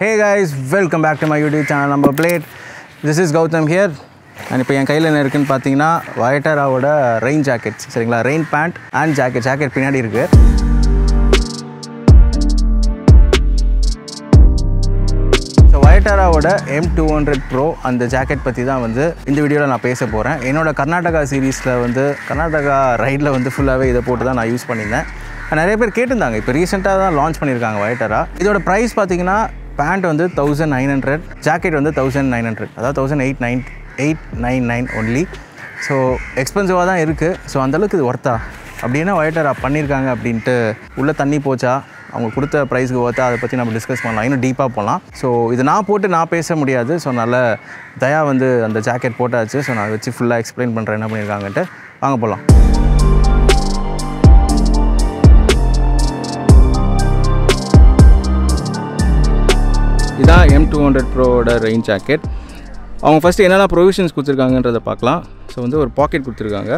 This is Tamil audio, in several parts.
hey guys welcome back to my YouTube channel நம்ம plate this is Gautham here and இப்போ என் கையில் என்ன இருக்குன்னு பார்த்தீங்கன்னா வயட்டராவோட ரெயின் ஜாக்கெட்ஸ் சரிங்களா rain pant and jacket jacket பின்னாடி இருக்குது ஸோ வயட்டாராவோட எம் டூ ஹண்ட்ரட் ப்ரோ அந்த ஜாக்கெட் பற்றி தான் வந்து இந்த வீடியோவில் நான் பேச போகிறேன் என்னோட கர்நாடகா சீரீஸில் வந்து கர்நாடகா ரைடில் வந்து ஃபுல்லாகவே இதை போட்டு தான் நான் யூஸ் பண்ணியிருந்தேன் நிறைய பேர் கேட்டிருந்தாங்க இப்போ ரீசெண்டாக தான் லான்ச் பண்ணியிருக்காங்க வயட்டாரா இதோட ப்ரைஸ் பார்த்தீங்கன்னா பேண்ட் வந்து தௌசண்ட் நைன் ஹண்ட்ரட் ஜாக்கெட் வந்து தௌசண்ட் நைன் ஹண்ட்ரட் அதாவது thousand eight nine eight nine nine only so எக்ஸ்பென்சிவாக தான் இருக்குது ஸோ அந்தளவுக்கு இது ஒர்த்தா அப்படின்னா வயட்டரா பண்ணியிருக்காங்க அப்படின்ட்டு உள்ளே தண்ணி போச்சா அவங்க கொடுத்த ப்ரைஸ்க்கு ஒர்த்தா அதை பற்றி நம்ம டிஸ்கஸ் பண்ணலாம் இன்னும் டீப்பாக போகலாம் ஸோ இது நான் போட்டு நான் பேச முடியாது ஸோ நல்ல தயா வந்து அந்த ஜாக்கெட் போட்டாச்சு ஸோ நான் வச்சு ஃபுல்லாக எக்ஸ்பிளைன் பண்ணுறேன் என்ன பண்ணியிருக்காங்கன்ட்டு வாங்க போகலாம் இதான் எம் டூ ஹண்ட்ரட் ப்ரோவோட ரெயின் ஜாக்கெட் அவங்க ஃபஸ்ட்டு என்னென்ன ப்ரொவிஷன்ஸ் கொடுத்துருக்காங்கன்றதை பார்க்கலாம் ஸோ வந்து ஒரு பாக்கெட் கொடுத்துருக்காங்க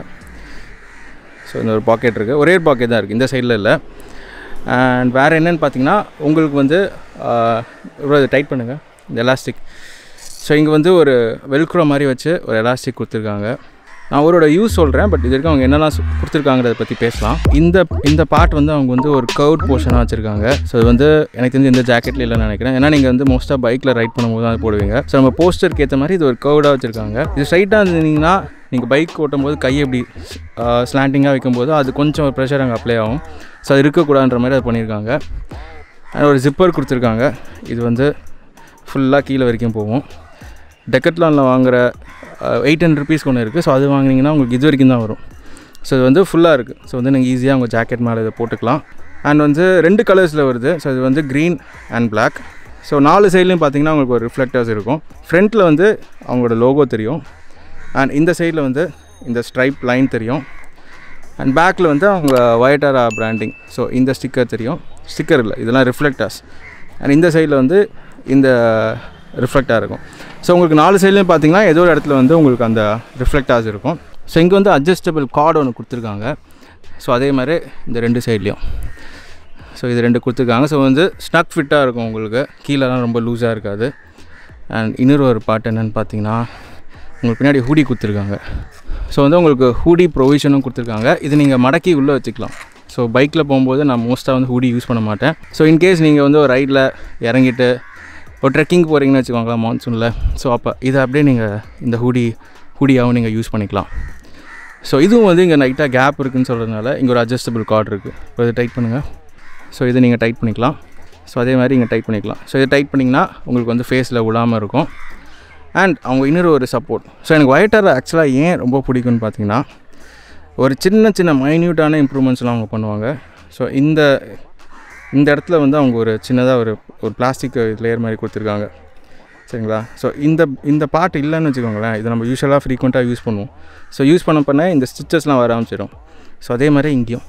ஸோ இந்த ஒரு பாக்கெட் இருக்குது ஒரே ஒரு பாக்கெட் தான் இருக்குது இந்த சைடில் இல்லை அண்ட் வேறு என்னென்னு பார்த்தீங்கன்னா உங்களுக்கு வந்து இவ்வளோ இதை டைட் பண்ணுங்கள் இந்த எலாஸ்டிக் ஸோ இங்கே வந்து ஒரு வெல்க்ரோ மாதிரி வச்சு ஒரு எலாஸ்டிக் கொடுத்துருக்காங்க நான் அவரோட யூஸ் சொல்கிறேன் பட் இது வரைக்கும் அவங்க என்னெல்லாம் சொ- கொடுத்துருக்காங்கிறத பற்றி பேசலாம் இந்த இந்த பார்ட் வந்து அவங்க வந்து ஒரு கவுட் போர்ஷனாக வச்சுருக்காங்க ஸோ இது வந்து எனக்கு தெரிஞ்சு இந்த ஜாக்கெட்டில் இல்லைன்னு நினைக்கிறேன் ஏன்னா நீங்கள் வந்து மோஸ்ட்டாக பைக்கில் ரைட் பண்ணும்போது தான் அது போடுவீங்க ஸோ நம்ம போஸ்டருக்கு ஏற்ற மாதிரி இது ஒரு கவுடாக வச்சுருக்காங்க இது ஸ்ட்ரைட்டாக இருந்தீங்கன்னா நீங்கள் பைக் ஓட்டும்போது கையை இப்படி ஸ்லாண்டிங்காக வைக்கும்போது அது கொஞ்சம் ஒரு ப்ரெஷர் அங்கே அப்ளை ஆகும் ஸோ அது இருக்கக்கூடாதுன்ற மாதிரி அது பண்ணியிருக்காங்க அண்ட் ஒரு ஜிப்பர் கொடுத்துருக்காங்க இது வந்து ஃபுல்லாக கீழே வரைக்கும் போகும் டெக்கட்லானில் வாங்குற எயிட் ஹண்ட்ரட் ருபீஸ்க்கு ஒன்று இருக்குது ஸோ அது வாங்கினீங்கன்னா உங்களுக்கு இது வரைக்கும் தான் வரும் ஸோ இது வந்து ஃபுல்லாக இருக்குது ஸோ வந்து நீங்கள் ஈஸியாக உங்கள் ஜாக்கெட் மேலே இதை போட்டுக்கலாம் அண்ட் வந்து ரெண்டு கலர்ஸில் வருது ஸோ இது வந்து க்ரீன் அண்ட் Black ஸோ நாலு சைட்லையும் பார்த்தீங்கன்னா உங்களுக்கு ஒரு ரிஃப்ளெக்டர்ஸ் இருக்கும் ஃப்ரண்ட்டில் வந்து அவங்களோட லோகோ தெரியும் அண்ட் இந்த சைடில் வந்து இந்த ஸ்ட்ரைப் லைன் தெரியும் அண்ட் பேக்கில் வந்து அவங்க வயட்டாரா பிராண்டிங் ஸோ இந்த ஸ்டிக்கர் தெரியும் ஸ்டிக்கர் இல்லை இதெல்லாம் ரிஃப்ளெக்டர்ஸ் அண்ட் இந்த சைடில் வந்து இந்த ரிஃப்ளெக்டாக இருக்கும் ஸோ உங்களுக்கு நாலு சைட்லேயும் பார்த்தீங்கன்னா ஏதோ ஒரு இடத்துல வந்து உங்களுக்கு அந்த ரிஃப்ளெக்டாஸ் இருக்கும் ஸோ இங்கே வந்து அட்ஜஸ்டபிள் கார்டு ஒன்று கொடுத்துருக்காங்க ஸோ அதே மாதிரி இந்த ரெண்டு சைட்லேயும் ஸோ இது ரெண்டு கொடுத்துருக்காங்க ஸோ வந்து ஸ்னக் ஃபிட்டாக இருக்கும் உங்களுக்கு கீழெல்லாம் ரொம்ப லூஸாக இருக்காது அண்ட் இன்னொரு ஒரு பார்ட் என்னென்னு பார்த்தீங்கன்னா உங்களுக்கு பின்னாடி ஹூடி கொடுத்துருக்காங்க ஸோ வந்து உங்களுக்கு ஹூடி ப்ரொவிஷனும் கொடுத்துருக்காங்க இது நீங்கள் மடக்கி உள்ளே வச்சுக்கலாம் ஸோ பைக்கில் போகும்போது நான் மோஸ்ட்டாக வந்து ஹூடி யூஸ் பண்ண மாட்டேன் ஸோ இன்கேஸ் நீங்கள் வந்து ஒரு ரைடில் இறங்கிட்டு ஒரு ட்ரெக்கிங் போகிறீங்கன்னு வச்சுக்கோங்களேன் மான்சூனில் ஸோ அப்போ இதை அப்படியே நீங்கள் இந்த ஹூடி ஹூடியாகவும் நீங்கள் யூஸ் பண்ணிக்கலாம் ஸோ இதுவும் வந்து இங்கே லைட்டாக கேப் இருக்குன்னு சொல்கிறதுனால இங்கே ஒரு அட்ஜஸ்டபிள் கார்டு இருக்குது இப்போ இதை டைட் பண்ணுங்கள் ஸோ இதை நீங்கள் டைட் பண்ணிக்கலாம் ஸோ அதே மாதிரி இங்கே டைட் பண்ணிக்கலாம் ஸோ இதை டைட் பண்ணிங்கன்னா உங்களுக்கு வந்து ஃபேஸில் விழாமல் இருக்கும் அண்ட் அவங்க இன்னொரு ஒரு சப்போர்ட் ஸோ எனக்கு ஒயிட்டர் ஆக்சுவலாக ஏன் ரொம்ப பிடிக்கும்னு பார்த்தீங்கன்னா ஒரு சின்ன சின்ன மைன்யூட்டான இம்ப்ரூவ்மெண்ட்ஸ்லாம் அவங்க பண்ணுவாங்க ஸோ இந்த இந்த இடத்துல வந்து அவங்க ஒரு சின்னதாக ஒரு ஒரு பிளாஸ்டிக் லேயர் மாதிரி கொடுத்துருக்காங்க சரிங்களா ஸோ இந்த இந்த பார்ட் இல்லைன்னு வச்சுக்கோங்களேன் இதை நம்ம யூஸ்வலாக ஃப்ரீக்வெண்ட்டாக யூஸ் பண்ணுவோம் ஸோ யூஸ் பண்ண பண்ண இந்த ஸ்டிச்சஸ்லாம் வர ஆரம்பிச்சிடும் ஸோ அதே மாதிரி இங்கேயும்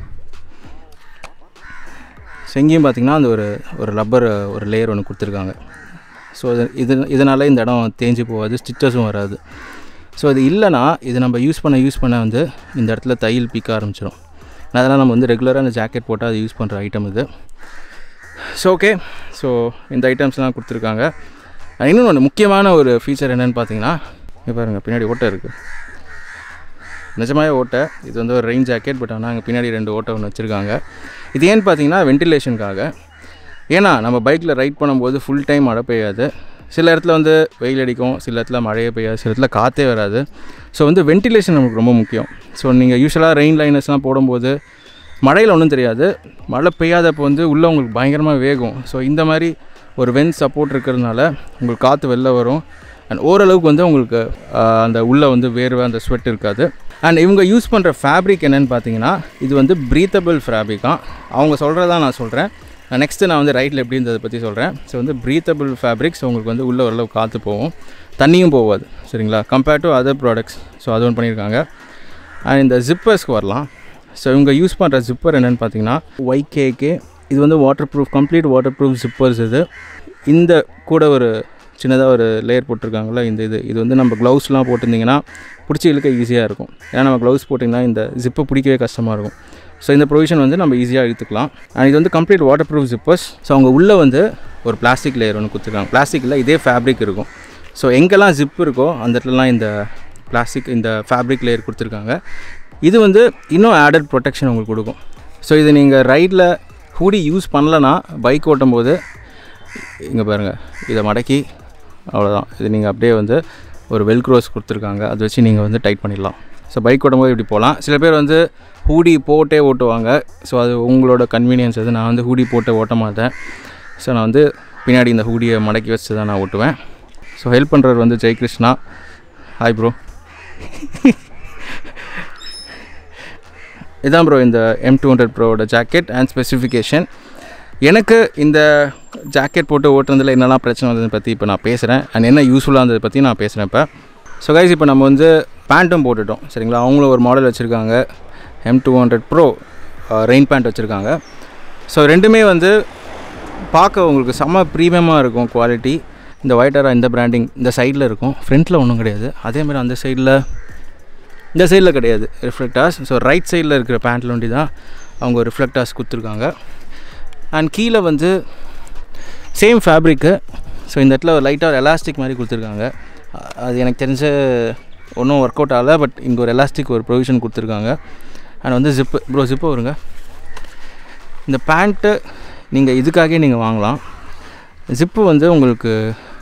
ஸோ இங்கேயும் பார்த்தீங்கன்னா அந்த ஒரு ஒரு ரப்பர் ஒரு லேயர் ஒன்று கொடுத்துருக்காங்க ஸோ இது இது இதனால் இந்த இடம் தேஞ்சு போகாது ஸ்டிச்சஸும் வராது ஸோ அது இல்லைன்னா இது நம்ம யூஸ் பண்ண யூஸ் பண்ண வந்து இந்த இடத்துல தையல் பீக்க ஆரம்பிச்சிடும் அதெல்லாம் நம்ம வந்து ரெகுலராக இந்த ஜாக்கெட் போட்டால் அது யூஸ் பண்ணுற ஐட்டம் இது ஸோ ஓகே ஸோ இந்த ஐட்டம்ஸ்லாம் கொடுத்துருக்காங்க இன்னொன்று ஒன்று முக்கியமான ஒரு ஃபீச்சர் என்னென்னு பார்த்தீங்கன்னா இங்கே பாருங்கள் பின்னாடி ஓட்டை இருக்குது நிஜமாவே ஓட்டை இது வந்து ஒரு ரெயின் ஜாக்கெட் பட் ஆனால் அங்கே பின்னாடி ரெண்டு ஓட்டை ஒன்று வச்சுருக்காங்க இது ஏன்னு பார்த்தீங்கன்னா வென்டிலேஷனுக்காக ஏன்னா நம்ம பைக்கில் ரைட் பண்ணும்போது ஃபுல் டைம் மழை பெய்யாது சில இடத்துல வந்து வெயில் அடிக்கும் சில இடத்துல மழையே பெய்யாது சில இடத்துல காற்றே வராது ஸோ வந்து வென்டிலேஷன் நமக்கு ரொம்ப முக்கியம் ஸோ நீங்கள் யூஸ்வலாக ரெயின் லைனர்ஸ்லாம் போடும்போது மழையில் ஒன்றும் தெரியாது மழை பெய்யாதப்போ வந்து உள்ளே உங்களுக்கு பயங்கரமாக வேகும் ஸோ இந்த மாதிரி ஒரு வென் சப்போர்ட் இருக்கிறதுனால உங்களுக்கு காற்று வெளில வரும் அண்ட் ஓரளவுக்கு வந்து உங்களுக்கு ஆஹ், அந்த உள்ளே வந்து வேர்வை அந்த ஸ்வெட் இருக்காது அண்ட் இவங்க யூஸ் பண்ணுற ஃபேப்ரிக் என்னென்னு பார்த்தீங்கன்னா இது வந்து ப்ரீத்தபிள் ஃபேப்ரிக்காக அவங்க சொல்கிறதா நான் சொல்கிறேன் நெக்ஸ்ட்டு நான் வந்து ரைட்டில் எப்படி இருந்ததை பற்றி சொல்கிறேன் ஸோ வந்து ப்ரீத்தபிள் ஃபேப்ரிக் ஸோ உங்களுக்கு வந்து உள்ளே ஓரளவு காற்று போகும் தண்ணியும் போகாது சரிங்களா compared to other products so அது ஒன்று பண்ணியிருக்காங்க அண்ட் இந்த ஜிப்பர்ஸ்க்கு வரலாம் ஸோ இவங்க யூஸ் பண்ணுற ஜிப்பர் என்னென்னு பார்த்தீங்கன்னா ஒய்கேகே இது வந்து waterproof complete waterproof zippers இது இந்த கூட ஒரு சின்னதாக ஒரு லேயர் போட்டிருக்காங்களா இந்த இது இது வந்து நம்ம க்ளவுஸ்லாம் போட்டிருந்தீங்கன்னா பிடிச்சி இழுக்க ஈஸியாக இருக்கும் ஏன்னா நம்ம க்ளவுஸ் போட்டிங்கன்னா இந்த ஜிப்பை பிடிக்கவே கஷ்டமாக இருக்கும் ஸோ இந்த ப்ரொவிஷன் வந்து நம்ம ஈஸியாக எடுத்துக்கலாம் அண்ட் இது வந்து complete waterproof zippers so அவங்க உள்ளே வந்து ஒரு பிளாஸ்டிக் லேயர் ஒன்று கொடுத்துருக்காங்க பிளாஸ்டிக்கில் இதே ஃபேப்ரிக் இருக்கும் ஸோ எங்கெல்லாம் ஜிப் இருக்கோ அந்த இடத்துலலாம் இந்த பிளாஸ்டிக் இந்த ஃபேப்ரிக் லேயர் கொடுத்துருக்காங்க இது வந்து இன்னும் ஆடட் ப்ரொடெக்ஷன் உங்களுக்கு கொடுக்கும் ஸோ இது நீங்கள் ரைடில் ஹூடி யூஸ் பண்ணலன்னா பைக் ஓட்டும் போது இங்கே பாருங்கள் இதை மடக்கி அவ்வளோதான் இது நீங்கள் அப்படியே வந்து ஒரு வெல்க்ரோஸ் கொடுத்துருக்காங்க அதை வச்சு நீங்கள் வந்து டைட் பண்ணிடலாம் ஸோ பைக் ஓட்டும்போது இப்படி போகலாம் சில பேர் வந்து ஹூடி போட்டே ஓட்டுவாங்க ஸோ அது உங்களோட கன்வீனியன்ஸ் அது நான் வந்து ஹூடி போட்டு ஓட்ட மாட்டேன் ஸோ நான் வந்து பின்னாடி இந்த ஹூடியை மடக்கி வச்சு தான் நான் ஓட்டுவேன் ஸோ ஹெல்ப் பண்ணுறவர் வந்து ஜெய் கிருஷ்ணா ஹாய் ப்ரோ இதான் ப்ரோ இந்த எம் டூ ஹண்ட்ரட் ப்ரோவோட ஜாக்கெட் அண்ட் ஸ்பெசிஃபிகேஷன் எனக்கு இந்த ஜாக்கெட் போட்டு ஓட்டுறதுல என்னெல்லாம் பிரச்சனை வந்ததை பற்றி இப்போ நான் பேசுகிறேன் அண்ட் என்ன யூஸ்ஃபுல்லாக இருந்ததை பற்றி நான் பேசுகிறேன் இப்போ ஸோ கைஸ் இப்போ நம்ம வந்து பேண்ட்டும் போட்டுட்டோம் சரிங்களா அவங்களும் ஒரு மாடல் வச்சுருக்காங்க M two hundred pro rain pant வச்சுருக்காங்க ஸோ ரெண்டுமே வந்து பார்க்க உங்களுக்கு செம்ம ப்ரீமியமாக இருக்கும் குவாலிட்டி இந்த ஒயிட்டராக இந்த பிராண்டிங் இந்த சைடில் இருக்கும் ஃப்ரண்ட்டில் ஒன்றும் கிடையாது அதேமாதிரி அந்த சைடில் இந்த சைடில் கிடையாது ரிஃப்ளெக்டாஸ் ஸோ ரைட் சைடில் இருக்கிற பேண்ட்டில் ஒண்டி தான் அவங்க ரிஃப்ளெக்டாஸ் கொடுத்துருக்காங்க அண்ட் கீழே வந்து சேம் ஃபேப்ரிக்கு ஸோ இந்த இடத்துல ஒரு லைட்டாக ஒரு எலாஸ்டிக் மாதிரி கொடுத்துருக்காங்க அ- அது எனக்கு தெரிஞ்ச ஒன்றும் ஒர்க் அவுட் ஆகலை பட் இங்கே ஒரு எலாஸ்டிக் ஒரு ப்ரொவிஷன் கொடுத்துருக்காங்க அண்ட் வந்து ஜிப்பு ப்ரோ ஜிப்பு வருங்க இந்த பேண்ட்டு நீங்கள் இதுக்காகவே நீங்கள் வாங்கலாம் ஜிப்பு வந்து உங்களுக்கு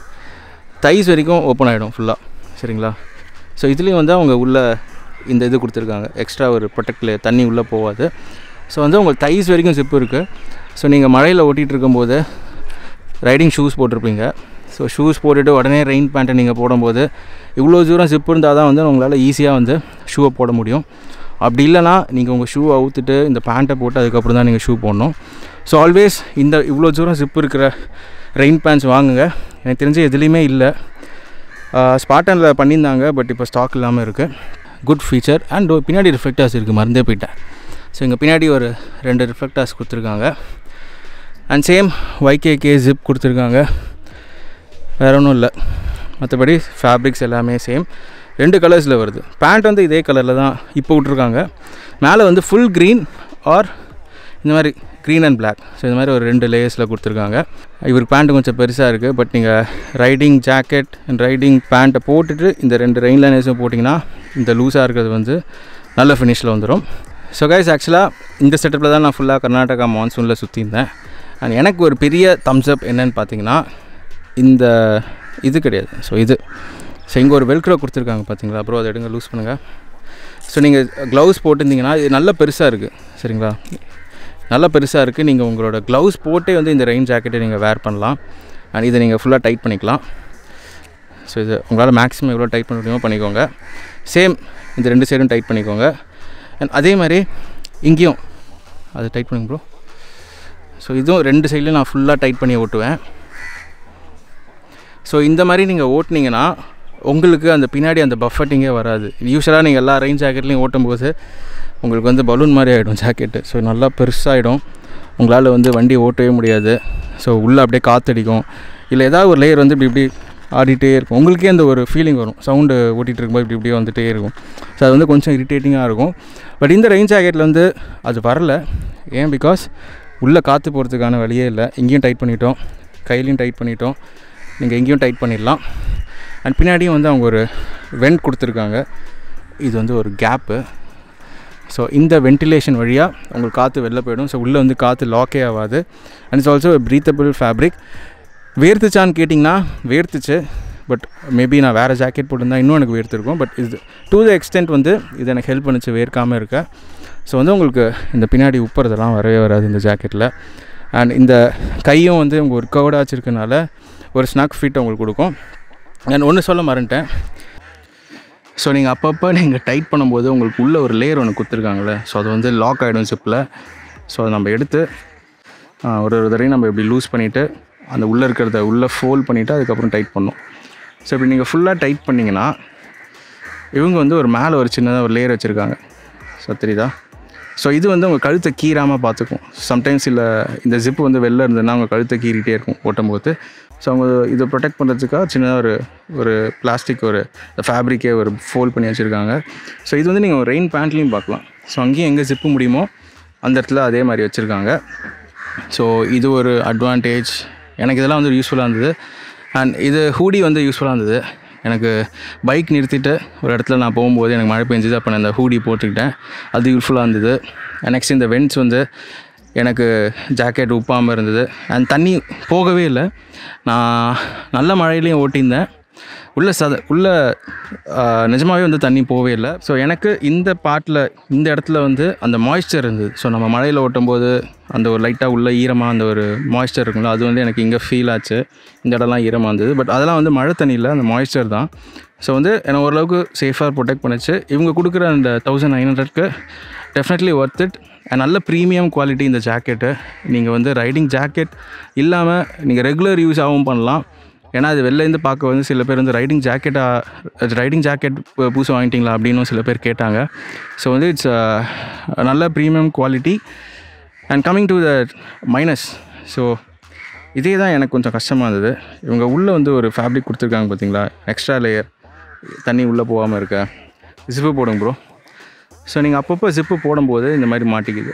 தைஸ் வரைக்கும் ஓப்பன் ஆகிடும் ஃபுல்லாக சரிங்களா ஸோ இதுலேயும் வந்து அவங்க உள்ள இந்த இது கொடுத்துருக்காங்க எக்ஸ்ட்ரா ஒரு ப்ரொடெக்டில் தண்ணி உள்ளே போகாது ஸோ வந்து உங்களுக்கு தைஸ் வரைக்கும் ஜிப்பு இருக்குது ஸோ நீங்கள் மழையில் ஓட்டிகிட்டு இருக்கும்போது ரைடிங் ஷூஸ் போட்டிருப்பீங்க ஸோ ஷூஸ் போட்டுட்டு உடனே ரெயின் பேண்ட்டை நீங்கள் போடும்போது இவ்வளோ தூரம் ஜிப் இருந்தால் தான் வந்து உங்களால் ஈஸியாக வந்து ஷூவை போட முடியும் அப்படி இல்லைனா நீங்கள் உங்கள் ஷூ அவுத்துட்டு இந்த பேண்ட்டை போட்டு அதுக்கப்புறம் தான் நீங்கள் ஷூ போடணும் ஸோ ஆல்வேஸ் இந்த இவ்வளோ தூரம் ஜிப் இருக்கிற ரெயின் பேண்ட்ஸ் வாங்குங்க எனக்கு தெரிஞ்சு எதுலேயுமே இல்லை ஸ்பாட்டனில் பண்ணியிருந்தாங்க பட் இப்போ ஸ்டாக் இல்லாமல் இருக்குது குட் ஃபீச்சர் அண்ட் பின்னாடி ரிஃப்ளெக்டர்ஸ் இருக்குது மறந்தே போயிட்டேன் ஸோ இங்கே பின்னாடி ஒரு ரெண்டு ரிஃப்ளெக்டர்ஸ் கொடுத்துருக்காங்க அண்ட் சேம் ஒய்கேகே ஜிப் கொடுத்துருக்காங்க வேற ஒன்றும் இல்லை மற்றபடி ஃபேப்ரிக்ஸ் எல்லாமே சேம் ரெண்டு கலர்ஸில் வருது பேண்ட் வந்து இதே கலரில் தான் இப்போ விட்ருக்காங்க மேலே வந்து ஃபுல் க்ரீன் ஆர் இந்த மாதிரி க்ரீன் அண்ட் Black ஸோ இந்த மாதிரி ஒரு ரெண்டு லேயர்ஸில் கொடுத்துருக்காங்க இவருக்கு பேண்ட் கொஞ்சம் பெருசாக இருக்குது பட் நீங்கள் ரைடிங் ஜாக்கெட் அண்ட் ரைடிங் பேண்ட்டை போட்டுட்டு இந்த ரெண்டு ரெயின் லைனர்ஸும் போட்டிங்கன்னா இந்த லூஸாக இருக்கிறது வந்து நல்ல ஃபினிஷில் வந்துடும் ஸோ கைஸ் ஆக்சுவலாக இந்த செட்டப்பில் தான் நான் ஃபுல்லாக கர்நாடகா மான்சூனில் சுற்றியிருந்தேன் அண்ட் எனக்கு ஒரு பெரிய தம்ஸ் அப் என்னன்னு பார்த்தீங்கன்னா இந்த இது கிடையாது ஸோ இது ஸோ இங்கே ஒரு வெல்க்ரோ கொடுத்துருக்காங்க பார்த்தீங்களா அப்புறம் அதை எடுங்க லூஸ் பண்ணுங்கள் ஸோ நீங்கள் க்ளவுஸ் போட்டிருந்தீங்கன்னா இது நல்ல பெருசாக இருக்குது சரிங்களா நல்ல பெருசாக இருக்குது நீங்கள் உங்களோட க்ளவுஸ் போட்டே வந்து இந்த ரெயின் ஜாக்கெட்டை நீங்கள் வேர் பண்ணலாம் அண்ட் இதை நீங்கள் ஃபுல்லாக டைட் பண்ணிக்கலாம் ஸோ இது உங்களால் மேக்ஸிமம் எவ்வளோ டைட் பண்ண முடியுமோ பண்ணிக்கோங்க சேம் இந்த ரெண்டு சைடும் டைட் பண்ணிக்கோங்க அண்ட் அதே மாதிரி இங்கேயும் அதை டைட் பண்ணுங்க ப்ரோ ஸோ இதுவும் ரெண்டு சைட்லையும் நான் ஃபுல்லாக டைட் பண்ணி ஓட்டுவேன் ஸோ இந்த மாதிரி நீங்கள் ஓட்டுனீங்கன்னா உங்களுக்கு அந்த பின்னாடி அந்த பஃபட்டிங்கே வராது யூஸ்வலாக நீங்கள் எல்லா ரெயின் ஜாக்கெட்லேயும் ஓட்டும்போது உங்களுக்கு வந்து பலூன் மாதிரி ஆகிடும் ஜாக்கெட்டு ஸோ நல்லா பெருசாகிடும் உங்களால் வந்து வண்டி ஓட்டவே முடியாது ஸோ உள்ளே அப்படியே காற்றடிக்கும் இல்லை ஏதாவது ஒரு லேயர் வந்து இப்படி இப்படி ஆடிட்டே இருக்கும் உங்களுக்கே அந்த ஒரு ஃபீலிங் வரும் சவுண்டு ஓட்டிகிட்டு இருக்கும்போது இப்படி இப்படியே வந்துட்டே இருக்கும் ஸோ அது வந்து கொஞ்சம் இரிட்டேட்டிங்காக இருக்கும் பட் இந்த ரெயின் ஜாக்கெட்டில் வந்து அது வரல ஏன் பிகாஸ் உள்ளே காற்று போகிறதுக்கான வழியே இல்லை இங்கேயும் டைட் பண்ணிட்டோம் கையிலையும் டைட் பண்ணிட்டோம் நீங்கள் எங்கேயும் டைட் பண்ணிடலாம் அண்ட் பின்னாடியும் வந்து அவங்க ஒரு வெண்ட் கொடுத்துருக்காங்க இது வந்து ஒரு கேப்பு ஸோ இந்த வென்டிலேஷன் வழியாக உங்களுக்கு காற்று வெளில போயிடும் ஸோ உள்ளே வந்து காற்று லாக்கே ஆகாது and it's also breathable fabric வேர்த்துச்சான்னு கேட்டிங்கன்னா வேர்த்துச்சு பட் மேபி நான் வேறு ஜாக்கெட் போட்டிருந்தா இன்னும் எனக்கு வேர்த்திருக்கும் பட் இது டு த எக்ஸ்டென்ட் வந்து இது எனக்கு ஹெல்ப் பண்ணுச்சு வேர்க்காமல் இருக்க ஸோ வந்து உங்களுக்கு இந்த பின்னாடி உப்புறதெல்லாம் வரவே வராது இந்த ஜாக்கெட்டில் அண்ட் இந்த கையும் வந்து உங்கள் ஒரு கவர்டாக வச்சுருக்கனால ஒரு ஸ்னாக் ஃபிட் உங்களுக்கு கொடுக்கும் அண்ட் ஒன்று சொல்ல மறந்துட்டேன் ஸோ நீங்கள் அப்பப்போ நீங்கள் டைட் பண்ணும்போது உங்களுக்கு உள்ள ஒரு லேயர் ஒன்று கொடுத்துருக்காங்களே ஸோ அது வந்து லாக் ஆகிடும் சிப்பில் ஸோ அதை நம்ம எடுத்து ஆ, ஒரு ஒரு தடவையும் நம்ம இப்படி லூஸ் பண்ணிவிட்டு அந்த உள்ளே இருக்கிறத உள்ளே ஃபோல்ட் பண்ணிவிட்டு அதுக்கப்புறம் டைட் பண்ணணும் ஸோ இப்படி நீங்கள் ஃபுல்லாக டைட் பண்ணிங்கன்னா இவங்க வந்து ஒரு மேலே ஒரு சின்னதாக ஒரு லேயர் வச்சுருக்காங்க ஸோ தெரியுதா ஸோ இது வந்து உங்கள் கழுத்தை கீறாமல் பார்த்துக்கும் சம்டைம்ஸ் இல்லை இந்த ஜிப்பு வந்து வெளில இருந்ததுன்னா அவங்க கழுத்தை கீறிட்டே இருக்கும் ஓட்டும்போது ஸோ அவங்க இதை ப்ரொடெக்ட் பண்ணுறதுக்காக சின்னதாக ஒரு ஒரு பிளாஸ்டிக் ஒரு ஃபேப்ரிக்கே ஒரு ஃபோல்ட் பண்ணி வச்சுருக்காங்க ஸோ இது வந்து நீங்கள் ரெயின் பேண்ட்லேயும் பார்க்கலாம் ஸோ அங்கேயும் எங்கே ஜிப்பு முடியுமோ அந்த இடத்துல அதே மாதிரி வச்சுருக்காங்க ஸோ இது ஒரு அட்வான்டேஜ் எனக்கு இதெல்லாம் வந்து யூஸ்ஃபுல்லாக இருந்தது அண்ட் இது ஹூடி வந்து யூஸ்ஃபுல்லாக இருந்தது எனக்கு பைக் நிறுத்திட்டு ஒரு இடத்துல நான் போகும்போது எனக்கு மழை பெஞ்சுது அப்போ நான் இந்த ஹூடி போட்டுக்கிட்டேன் அது யூஸ்ஃபுல்லாக இருந்தது நெக்ஸ்ட் இந்த வெண்ட்ஸ் வந்து எனக்கு ஜாக்கெட் உப்பாமல் இருந்தது அண்ட் தண்ணி போகவே இல்லை நான் நல்ல மழையிலையும் ஓட்டியிருந்தேன் உள்ள சத உள்ள நிஜமாகவே வந்து தண்ணி போவே இல்லை ஸோ எனக்கு இந்த பாட்டில் இந்த இடத்துல வந்து அந்த மாய்ஸ்சர் இருந்தது ஸோ நம்ம மழையில் ஓட்டும்போது அந்த ஒரு லைட்டாக உள்ள ஈரமாக அந்த ஒரு மாய்ஸ்சர் இருக்கும்ல அது வந்து எனக்கு இங்கே ஃபீல் ஆச்சு இந்த இடம்லாம் ஈரமாக இருந்தது பட் அதெல்லாம் வந்து மழை தண்ணியில் அந்த மாய்ஸ்சர் தான் ஸோ வந்து என்னை ஓரளவுக்கு சேஃபாக ப்ரொடெக்ட் பண்ணுச்சு இவங்க கொடுக்குற அந்த தௌசண்ட் நைன் ஹண்ட்ரட்க்கு டெஃபினெட்லி ஒர்த் இட் நல்ல ப்ரீமியம் குவாலிட்டி இந்த ஜாக்கெட்டு நீங்கள் வந்து ரைடிங் ஜாக்கெட் இல்லாமல் நீங்கள் ரெகுலர் யூஸ் ஆகவும் பண்ணலாம் ஏன்னா அது வெளிலேருந்து பார்க்க வந்து சில பேர் வந்து ரைடிங் ஜாக்கெட்டாக ரைடிங் ஜாக்கெட் புதுசு வாங்கிட்டீங்களா அப்படின்னு சில பேர் கேட்டாங்க ஸோ வந்து இட்ஸ் நல்ல premium quality and coming to the minus so இதே தான் எனக்கு கொஞ்சம் கஷ்டமாக இருந்தது இவங்க உள்ளே வந்து ஒரு ஃபேப்ரிக் கொடுத்துருக்காங்க பார்த்தீங்களா எக்ஸ்ட்ரா லேயர் தண்ணி உள்ளே போகாமல் இருக்க ஜிப்பு போடுங்க ப்ரோ ஸோ நீங்கள் அப்பப்போ ஜிப்பு போடும்போது இந்த மாதிரி மாட்டிக்குது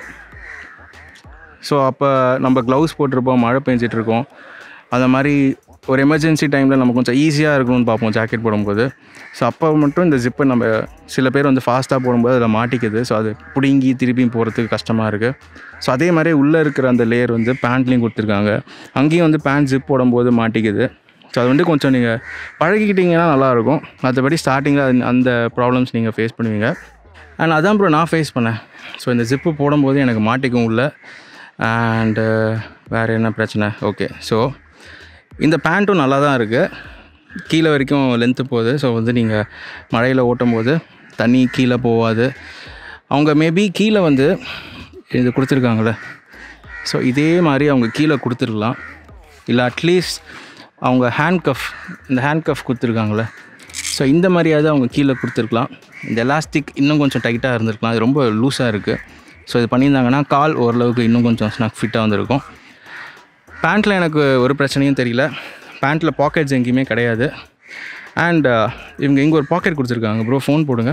ஸோ அப்போ நம்ம க்ளவுஸ் போட்டிருப்போம் மழை பெஞ்சிட்டு இருக்கோம் அந்த மாதிரி ஒரு எமர்ஜென்சி டைமில் நம்ம கொஞ்சம் ஈஸியாக இருக்கணும்னு பார்ப்போம் ஜாக்கெட் போடும்போது ஸோ அப்போ மட்டும் இந்த ஜிப்பை நம்ம சில பேர் வந்து ஃபாஸ்ட்டாக போடும்போது அதில் மாட்டிக்குது ஸோ அது பிடுங்கி திருப்பியும் போகிறதுக்கு கஷ்டமாக இருக்குது ஸோ அதே மாதிரி உள்ளே இருக்கிற அந்த லேயர் வந்து பேண்ட்லேயும் கொடுத்துருக்காங்க அங்கேயும் வந்து பேண்ட் ஜிப் போடும்போது மாட்டிக்குது ஸோ அது வந்து கொஞ்சம் நீங்கள் பழகிக்கிட்டிங்கன்னா நல்லாயிருக்கும் மற்றபடி ஸ்டார்டிங்கில் அந்த ப்ராப்ளம்ஸ் நீங்கள் ஃபேஸ் பண்ணுவீங்க அண்ட் அதான் ப்ரோ நான் ஃபேஸ் பண்ணேன் ஸோ இந்த ஜிப்பு போடும்போது எனக்கு மாட்டிக்கும் உள்ள அண்டு வேறு என்ன பிரச்சனை ஓகே ஸோ இந்த பேண்ட்டும் நல்லா தான் இருக்குது கீழே வரைக்கும் லென்த்து போகுது ஸோ வந்து நீங்கள் மழையில் ஓட்டும் போது தண்ணி கீழே போகாது அவங்க மேபி கீழே வந்து இது கொடுத்துருக்காங்களே ஸோ இதே மாதிரி அவங்க கீழே கொடுத்துருக்கலாம் இல்லை அட்லீஸ்ட் அவங்க ஹேண்ட் கஃப் இந்த ஹேண்ட் கஃப் கொடுத்துருக்காங்களே ஸோ இந்த மாதிரியாவது அவங்க கீழே கொடுத்துருக்கலாம் இந்த எலாஸ்டிக் இன்னும் கொஞ்சம் டைட்டாக இருந்திருக்கலாம் அது ரொம்ப லூஸாக இருக்குது ஸோ இது பண்ணியிருந்தாங்கன்னா கால் ஓரளவுக்கு இன்னும் கொஞ்சம் ஸ்னாக் ஃபிட்டாக வந்திருக்கும் பேண்ட்டில் எனக்கு ஒரு பிரச்சனையும் தெரியல பேண்ட்டில் பாக்கெட்ஸ் எங்கேயுமே கிடையாது அண்ட் இவங்க இங்கே ஒரு பாக்கெட் கொடுத்துருக்காங்க ப்ரோ ஃபோன் போடுங்க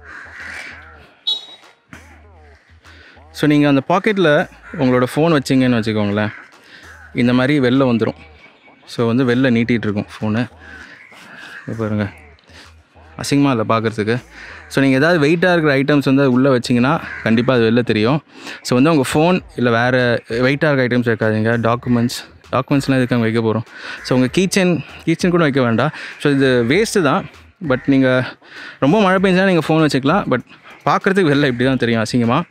ஸோ நீங்கள் அந்த பாக்கெட்டில் உங்களோட ஃபோன் வச்சிங்கன்னு வச்சுக்கோங்களேன் இந்த மாதிரி வெளில வந்துடும் ஸோ வந்து வெளில நீட்டிகிட்டு இருக்கும் ஃபோனு பாருங்க அசிங்கமாக இல்லை பார்க்குறதுக்கு ஸோ நீங்கள் ஏதாவது வெயிட்டாக இருக்கிற ஐட்டம்ஸ் வந்து அது உள்ளே வச்சிங்கன்னா கண்டிப்பாக அது வெளில தெரியும் ஸோ வந்து உங்கள் ஃபோன் இல்லை வேறு வெயிட்டாக இருக்க ஐட்டம்ஸ் வைக்காதீங்க டாக்குமெண்ட்ஸ் டாக்குமெண்ட்ஸ்லாம் எதுக்கு அங்கே வைக்க போகிறோம் ஸோ உங்கள் கீச்சன் கீச்சன் கூட வைக்க வேண்டாம் ஸோ இது வேஸ்ட்டு தான் பட் நீங்கள் ரொம்ப மழை பெஞ்சா நீங்கள் ஃபோன் வச்சுக்கலாம் பட் பார்க்குறதுக்கு வெளில இப்படி தான் தெரியும் அசிங்கமாக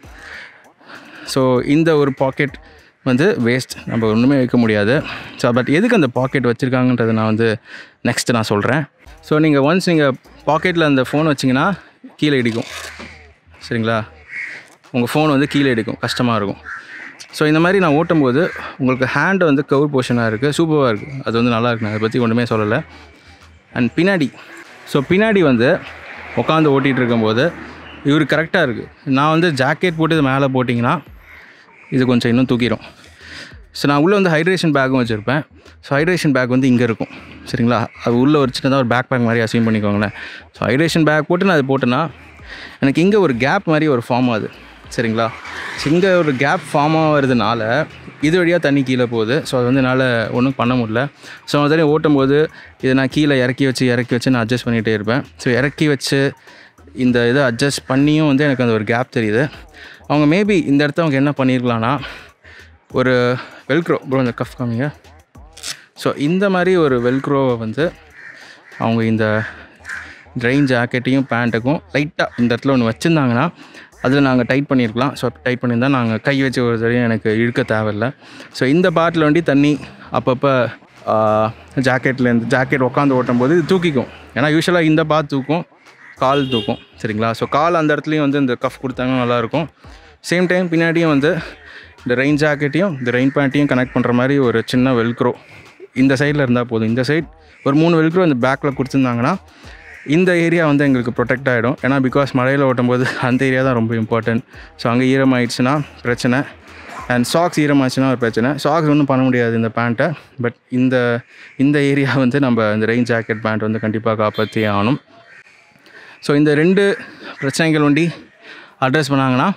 ஸோ இந்த ஒரு பாக்கெட் வந்து வேஸ்ட் நம்ம ஒன்றுமே வைக்க முடியாது ஸோ பட் எதுக்கு அந்த பாக்கெட் வச்சுருக்காங்கன்றதை நான் வந்து நெக்ஸ்ட்டு நான் சொல்கிறேன் ஸோ நீங்கள் ஒன்ஸ் நீங்கள் பாக்கெட்டில் அந்த ஃபோன் வச்சிங்கன்னா கீழே இடிக்கும் சரிங்களா உங்கள் ஃபோன் வந்து கீழே இடிக்கும் கஷ்டமாக இருக்கும் ஸோ இந்த மாதிரி நான் ஓட்டும்போது உங்களுக்கு ஹேண்ட் வந்து கவர் போர்ஷனாக இருக்குது சூப்பராக இருக்குது அது வந்து நல்லா இருக்கு நான் அதை பற்றி ஒன்றுமே சொல்லலை அண்ட் பின்னாடி ஸோ பின்னாடி வந்து உட்காந்து ஓட்டிகிட்டு இருக்கும்போது இவர் கரெக்டாக இருக்குது நான் வந்து ஜாக்கெட் போட்டு இது மேலே போட்டிங்கன்னா இது கொஞ்சம் இன்னும் தூக்கிடும் ஸோ நான் உள்ளே வந்து ஹைட்ரேஷன் பேக்கும் வச்சுருப்பேன் ஸோ ஹைட்ரேஷன் பேக் வந்து இங்கே இருக்கும் சரிங்களா அது உள்ளே ஒரு சின்னதாக ஒரு பேக் பேக் மாதிரி அசீவ் பண்ணிக்கோங்களேன் ஸோ ஹைட்ரேஷன் பேக் போட்டு நான் அது போட்டேன்னா எனக்கு இங்கே ஒரு கேப் மாதிரி ஒரு ஃபார்ம் ஆகுது சரிங்களா ஸோ இங்கே ஒரு கேப் ஃபார்ம் ஆகிறதுனால இது வழியாக தண்ணி கீழே போகுது ஸோ அது வந்து என்னால் ஒன்றும் பண்ண முடியல ஸோ அது ஓட்டும் போது இதை நான் கீழே இறக்கி வச்சு இறக்கி வச்சு நான் அட்ஜஸ்ட் பண்ணிகிட்டே இருப்பேன் ஸோ இறக்கி வச்சு இந்த இதை அட்ஜஸ்ட் பண்ணியும் வந்து எனக்கு அந்த ஒரு கேப் தெரியுது அவங்க மேபி இந்த இடத்த அவங்க என்ன பண்ணியிருக்கலாம்னா ஒரு வெல்க்ரோ ப்ரோ இந்த கஃப் காமிங்க ஸோ இந்த மாதிரி ஒரு வெல்க்ரோவை வந்து அவங்க இந்த ட்ரெயின் ஜாக்கெட்டையும் பேண்ட்டுக்கும் லைட்டாக இந்த இடத்துல ஒன்று வச்சுருந்தாங்கன்னா அதில் நாங்கள் டைட் பண்ணியிருக்கலாம் ஸோ டைட் பண்ணியிருந்தால் நாங்கள் கை வச்சு ஒரு தடையும் எனக்கு இழுக்க தேவையில்ல ஸோ இந்த பாட்டில் வண்டி தண்ணி அப்பப்போ ஜாக்கெட்லேருந்து ஜாக்கெட் உட்காந்து ஓட்டும் போது இது தூக்கிக்கும் ஏன்னா யூஸ்வலாக இந்த பாத் தூக்கும் கால் தூக்கும் சரிங்களா ஸோ கால் அந்த இடத்துலையும் வந்து இந்த கஃப் கொடுத்தாங்கன்னா நல்லாயிருக்கும் சேம் டைம் பின்னாடியும் வந்து இந்த ரெயின் ஜாக்கெட்டையும் இந்த ரெயின் பேண்ட்டையும் கனெக்ட் பண்ணுற மாதிரி ஒரு சின்ன வெல்க்ரோ இந்த சைடில் இருந்தால் போதும் இந்த சைட் ஒரு மூணு வெல்க்ரோ இந்த பேக்கில் கொடுத்துருந்தாங்கன்னா இந்த ஏரியா வந்து எங்களுக்கு ப்ரொடெக்ட் ஆகிடும் ஏன்னா பிகாஸ் மழையில் ஓட்டும்போது அந்த ஏரியா தான் ரொம்ப இம்பார்ட்டன்ட் ஸோ அங்கே ஈரமாயிடுச்சுன்னா பிரச்சனை அண்ட் சாக்ஸ் ஈரமாச்சுன்னா ஒரு பிரச்சனை சாக்ஸ் ஒன்றும் பண்ண முடியாது இந்த பேண்ட்டை பட் இந்த இந்த ஏரியா வந்து நம்ம இந்த ரெயின் ஜாக்கெட் பேண்ட் வந்து கண்டிப்பாக காப்பாற்றியே ஆகணும் ஸோ இந்த ரெண்டு பிரச்சனைகள் ஒண்டி அட்ரஸ் பண்ணாங்கன்னா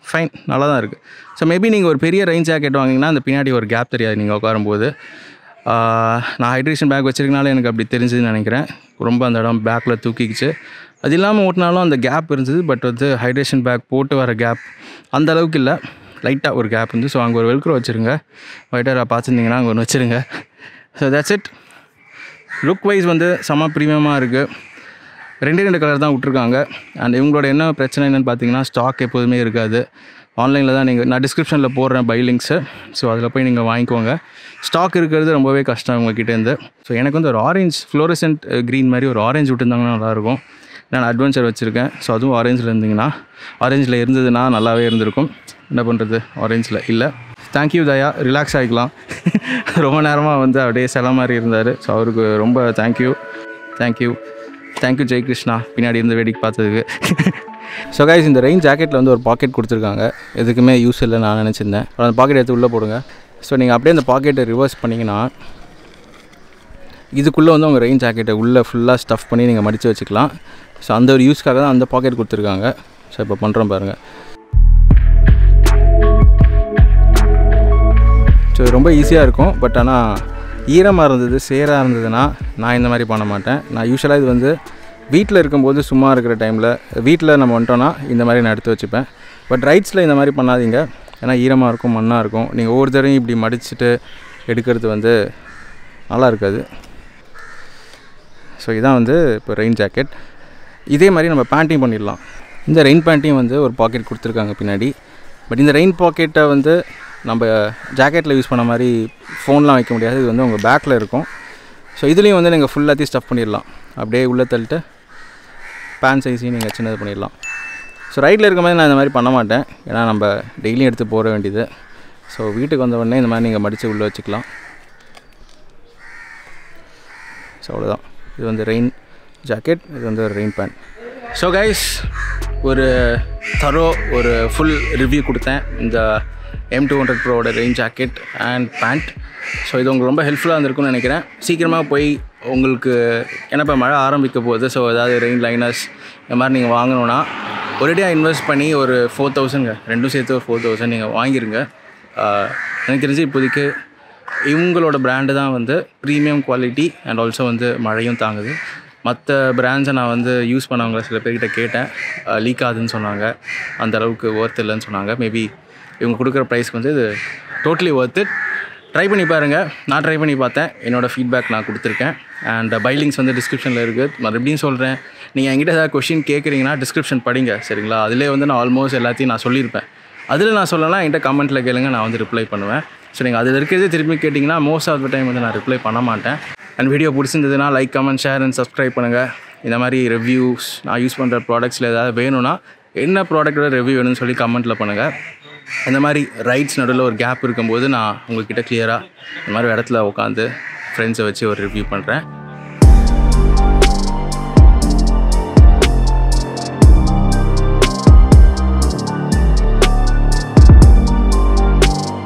ஃபைன் நல்லா தான் இருக்குது ஸோ மேபி நீங்கள் ஒரு பெரிய ரெயின் ஜாக்கெட் வாங்கினீங்கன்னா அந்த பின்னாடி ஒரு கேப் தெரியாது நீங்கள் உட்காரும்போது ஆஹ், நான் ஹைட்ரேஷன் பேக் வச்சிருக்கனால எனக்கு அப்படி தெரிஞ்சதுன்னு நினைக்கிறேன் ரொம்ப அந்த இடம் பேக்கில் தூக்கிக்கிச்சு அது இல்லாமல் ஓட்டினாலும் அந்த கேப் இருந்தது பட் வந்து ஹைட்ரேஷன் பேக் போட்டு வர கேப் அந்த அளவுக்கு இல்லை லைட்டாக ஒரு கேப் இருந்து ஸோ அங்கே ஒரு வெல்க்ரோ வச்சுருங்க ஒயிட்டராக பார்த்துருந்தீங்கன்னா அங்கே ஒன்று வச்சுருங்க so that's it look wise வந்து செம்ம ப்ரீமியமாக இருக்குது ரெண்டே ரெண்டு கலர் தான் விட்ருக்காங்க அண்ட் இவங்களோட என்ன பிரச்சனை என்னென்னு பார்த்தீங்கன்னா ஸ்டாக் எப்போதுமே இருக்காது ஆன்லைனில் தான் நீங்கள் நான் டிஸ்கிரிப்ஷனில் போடுறேன் பை லிங்க்ஸு ஸோ அதில் போய் நீங்கள் வாங்கிக்கோங்க ஸ்டாக் இருக்கிறது ரொம்பவே கஷ்டம் உங்ககிட்டேருந்து ஸோ எனக்கு வந்து ஒரு ஆரஞ்ச் ஃப்ளோரசன்ட் க்ரீன் மாதிரி ஒரு ஆரஞ்சு விட்டுருந்தாங்கன்னா நல்லாயிருக்கும் நான் அட்வென்ச்சர் வச்சுருக்கேன் ஸோ அதுவும் ஆரஞ்சில் இருந்தீங்கன்னா ஆரஞ்சில் இருந்ததுன்னா நல்லாவே இருந்திருக்கும் என்ன பண்ணுறது ஆரஞ்சில் இல்லை தேங்க்யூ தயா ரிலாக்ஸ் ஆகிக்கலாம் ரொம்ப நேரமாக வந்து அப்படியே சில மாதிரி இருந்தார் ஸோ அவருக்கு ரொம்ப thank you thank you thank you Jai Krishna பின்னாடி இருந்து வேடிக்கை பார்த்ததுக்கு ஸோ கைஸ் இந்த ரெயின் ஜாக்கெட்டில் வந்து ஒரு பாக்கெட் கொடுத்துருக்காங்க எதுக்குமே யூஸ் இல்லை நான் நினச்சிருந்தேன் அந்த பாக்கெட் எடுத்து உள்ளே போடுங்க ஸோ நீங்கள் அப்படியே அந்த பாக்கெட்டை ரிவர்ஸ் பண்ணிங்கன்னா இதுக்குள்ளே வந்து உங்கள் ரெயின் ஜாக்கெட்டை உள்ளே ஃபுல்லாக ஸ்டஃப் பண்ணி நீங்கள் மடித்து வச்சுக்கலாம் ஸோ அந்த ஒரு யூஸ்க்காக தான் அந்த பாக்கெட் கொடுத்துருக்காங்க ஸோ இப்போ பண்ணுறோம் பாருங்கள் ஸோ இது ரொம்ப ஈஸியாக இருக்கும் பட் ஆனால் ஈரமாக இருந்தது சேராக இருந்ததுன்னா நான் இந்த மாதிரி பண்ண மாட்டேன் நான் யூஸ்வலாக இது வந்து வீட்டில் இருக்கும்போது சும்மா இருக்கிற டைமில் வீட்டில் நம்ம வந்துட்டோன்னா இந்த மாதிரி நான் எடுத்து வச்சுப்பேன் பட் ரைட்ஸில் இந்த மாதிரி பண்ணாதீங்க ஏன்னா ஈரமாக இருக்கும் மண்ணாக இருக்கும் நீங்கள் ஒவ்வொரு தடவையும் இப்படி மடிச்சுட்டு எடுக்கிறது வந்து நல்லா இருக்காது ஸோ இதான் வந்து இப்போ ரெயின் ஜாக்கெட் இதே மாதிரி நம்ம பேண்ட்டையும் பண்ணிடலாம் இந்த ரெயின் பேண்ட்டையும் வந்து ஒரு பாக்கெட் கொடுத்துருக்காங்க பின்னாடி பட் இந்த ரெயின் பாக்கெட்டை வந்து நம்ம ஜாக்கெட்டில் யூஸ் பண்ண மாதிரி ஃபோன்லாம் வைக்க முடியாது இது வந்து உங்கள் பேக்கில் இருக்கும் ஸோ இதுலேயும் வந்து நீங்கள் ஃபுல்லாத்தையும் ஸ்டஃப் பண்ணிடலாம் அப்படியே உள்ளே தள்ளிட்டு பேண்ட் சைஸையும் நீங்கள் சின்னது பண்ணிடலாம் ஸோ ரைட்டில் இருக்க மாதிரி நான் இந்த மாதிரி பண்ண மாட்டேன் ஏன்னா நம்ம டெய்லியும் எடுத்து போட வேண்டியது ஸோ வீட்டுக்கு வந்த உடனே இந்த மாதிரி நீங்கள் மடித்து உள்ளே வச்சுக்கலாம் ஸோ அவ்வளோதான் இது வந்து ரெயின் ஜாக்கெட் இது வந்து ஒரு ரெயின் பேண்ட் ஸோ கைஸ் ஒரு தரோ ஒரு ஃபுல் ரிவ்யூ கொடுத்தேன் இந்த எம் டூ ஹண்ட்ரட் ப்ரோவோட rain jacket and pant so இது உங்களுக்கு ரொம்ப ஹெல்ப்ஃபுல்லாக இருந்திருக்கும்னு நினைக்கிறேன் சீக்கிரமாக போய் உங்களுக்கு ஏன்னா இப்போ மழை ஆரம்பிக்க போகுது ஸோ ஏதாவது ரெயின் லைனர்ஸ் இந்த மாதிரி நீங்கள் வாங்கணுன்னா ஒரேடியாக இன்வெஸ்ட் பண்ணி ஒரு ஃபோர் தௌசண்ட்ங்க ரெண்டும் சேர்த்து ஒரு ஃபோர் தௌசண்ட் நீங்கள் வாங்கிருங்க ஆஹ் எனக்கு தெரிஞ்சு இப்போதைக்கு இவங்களோட பிராண்டு தான் வந்து ப்ரீமியம் குவாலிட்டி அண்ட் ஆல்சோ வந்து மழையும் தாங்குது மற்ற பிராண்ட்ஸை நான் வந்து யூஸ் பண்ணவங்கள சில பேர்கிட்ட கேட்டேன் லீக் ஆகுதுன்னு சொன்னாங்க அந்த அளவுக்கு ஒர்த் இல்லைன்னு சொன்னாங்க மேபி இவங்க கொடுக்குற ப்ரைஸ்க்கு வந்து இது டோட்டலி ஒர்த் இட் ட்ரை பண்ணி பாருங்கள் நான் ட்ரை பண்ணி பார்த்தேன் என்னோடய ஃபீட்பேக் நான் கொடுத்துருக்கேன் அண்ட் பைலிங்ஸ் வந்து டிஸ்கிரிப்ஷனில் இருக்குது மறுபடியும் சொல்கிறேன் நீங்கள் என்கிட்ட ஏதாவது கொஷின் கேட்குறீங்கன்னா டிஸ்கிரிப்ஷன் படிங்க சரிங்களா அதிலே வந்து நான் ஆல்மோஸ்ட் எல்லாத்தையும் நான் சொல்லியிருப்பேன் அதில் நான் சொல்லலாம் என்கிட்ட கமெண்ட்டில் கேளுங்க நான் வந்து ரிப்ளை பண்ணுவேன் ஸோ நீங்கள் அதில் இருக்கிறதே திருப்பி கேட்டிங்கன்னா மோஸ்ட் ஆஃப் த டைம் வந்து நான் ரிப்ளை பண்ண மாட்டேன் அண்ட் வீடியோ பிடிச்சிருந்ததுன்னா like comment share and subscribe பண்ணுங்கள் இந்த மாதிரி ரிவ்யூஸ் நான் யூஸ் பண்ணுற ப்ராடக்ட்ஸில் ஏதாவது வேணும்னா என்ன ப்ராடக்ட்டோட ரிவ்யூ வேணும்னு சொல்லி கமெண்ட்டில் பண்ணுங்கள் இந்த மாதிரி ரைட்ஸ் நடுவில் ஒரு கேப் இருக்கும்போது நான் உங்ககிட்ட கிளியராக இந்த மாதிரி இடத்துல உட்காந்து ஃப்ரெண்ட்ஸை வச்சு ஒரு ரிவ்யூ பண்ணுறேன்